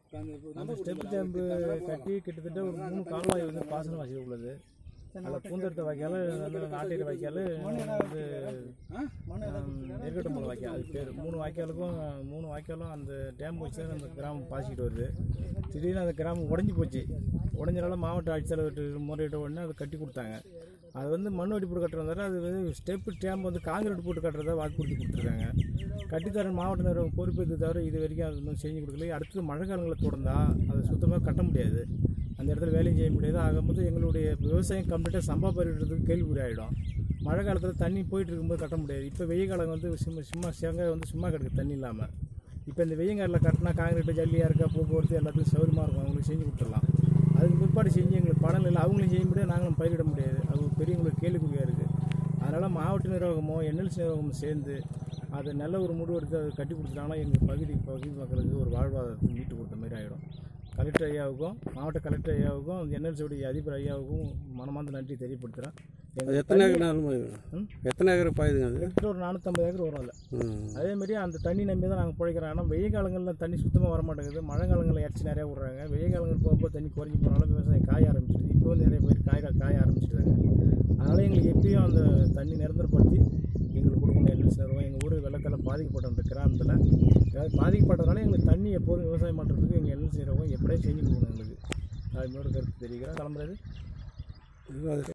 அந்த ஸ்டெப் டேம்பு கட்டி கிட்டத்தட்ட ஒரு மூணு கால்வாய் வந்து பாசன வசதி உள்ளது அதில் பூந்தெடுத்த வாய்க்கால் நல்ல நாட்டியர் வாய்க்கால் வந்து நெருக்கட்டும் வாய்க்கால் அது பேர் மூணு வாய்க்காலுக்கும் மூணு வாய்க்காலும் அந்த டேம் வச்சு தான் அந்த கிராமம் பாசிக்கிட்டு வருது திடீர்னு அந்த கிராமம் உடஞ்சி போச்சு உடஞ்சனால மாவட்ட ஆட்சித்தலைவர்கிட்ட முறையிட்ட உடனே அதை கட்டி கொடுத்தாங்க அது வந்து மண் வெடி போட்டு கட்டுறதால அது வந்து ஸ்டெப்பு டேம் வந்து காங்கிரீட் போட்டு கட்டுறதா வாக்குறுதி கொடுத்துருக்காங்க கட்டித்தர மாவட்ட நிர்வாகம் பொறுப்பேற்று தவிர இது வரைக்கும் அது இன்னும் செஞ்சு கொடுக்கல அடுத்தது மழை காலங்களில் தொடர்ந்தா அதை சுத்தமாக கட்ட முடியாது அந்த இடத்துல வேலையும் செய்ய முடியாது ஆகும்போது எங்களுடைய விவசாயம் கம்ப்ளீட்டாக சம்பா பயிரிடுறதுக்கு கேள்விக்குறி ஆகிடும் மழை காலத்தில் தண்ணி போயிட்டு இருக்கும்போது கட்ட முடியாது இப்போ வெயில் காலம் வந்து சும்மா சும்மா தேங்காய் வந்து சும்மா கிடக்கு தண்ணி இல்லாமல் இப்போ இந்த வெய்யங்காரில் கட்டினா காங்கிரீட்டு ஜல்லியாக இருக்கா போக்குவரத்து எல்லாத்துக்கும் சௌகரியமாக இருக்கும் அவங்களுக்கு செஞ்சு கொடுத்துடலாம் அதுக்கு பிற்பாடு செஞ்சு எங்களுக்கு பணம் இல்லை அவங்களும் செய்ய முடியாது நாங்களும் பயிரிட முடியாது அது ஒரு பெரிய எங்களுக்கு கேள்விக்குறியாக இருக்குது அதனால் மாவட்ட நிர்வாகமோ என்எல்சி நிர்வாகமோ சேர்ந்து அது நல்ல ஒரு முடிவு எடுத்து அதை கட்டி கொடுத்துட்டாங்கன்னா எங்கள் பகுதி பகுதி மக்களுக்கு ஒரு வாழ்வாதாரத்தை மீட்டு கொடுத்த மாதிரி ஆகிடும் கலெக்டர் ஐயாவுக்கும் மாவட்ட கலெக்டர் ஐயாவுக்கும் என்எல்சியுடைய அதிபர் ஐயாவுக்கும் மனமார்ந்த நன்றி தெரியப்படுத்துகிறேன் அது எங்கள் எத்தனை ஏக்கர் நிலமா இது? ம்? எத்தனை ஏக்கர் பாயுதுங்க அது கிட்டத்தட்ட ஒரு நானூற்றம்பது ஏக்கர் வரும் அதில் ம். அதேமாரி அந்த தண்ணி நம்பி தான் நாங்கள் பிழைக்கிறோம் ஆனால் வெயில் காலங்களில் தண்ணி சுத்தமாக வர மாட்டேங்குது மழை காலங்களில் இறச்சி நிறையா விட்றாங்க வெயில் காலங்கள் போகும்போது தண்ணி குறைஞ்சி போனாலும் விவசாயம் காய ஆரம்பிச்சிடுது இப்போ வந்து நிறைய பேர் காய காய ஆரம்பிச்சிட்டாங்க அதனால் எங்களுக்கு எப்பயும் அந்த தண்ணி நிரந்தரப்படுத்தி எங்களுக்கு கொடுக்கணும் எல்எல்சி நிறுவனம் எங்கள் ஊர் வெள்ளத்தில் பாதிக்கப்பட்ட அந்த கிராமத்தில் அதாவது பாதிக்கப்பட்டதுனால எங்களுக்கு தண்ணி எப்போதும் விவசாயம் பண்ணுறதுக்கு எங்கள் எல்எல்சி நிறுவனம் எப்படியே செஞ்சு கொடுக்கணும் எங்களுக்கு அது இன்னொரு கருத்து தெரிவிக்கிறேன் கிளம்புறது இது அது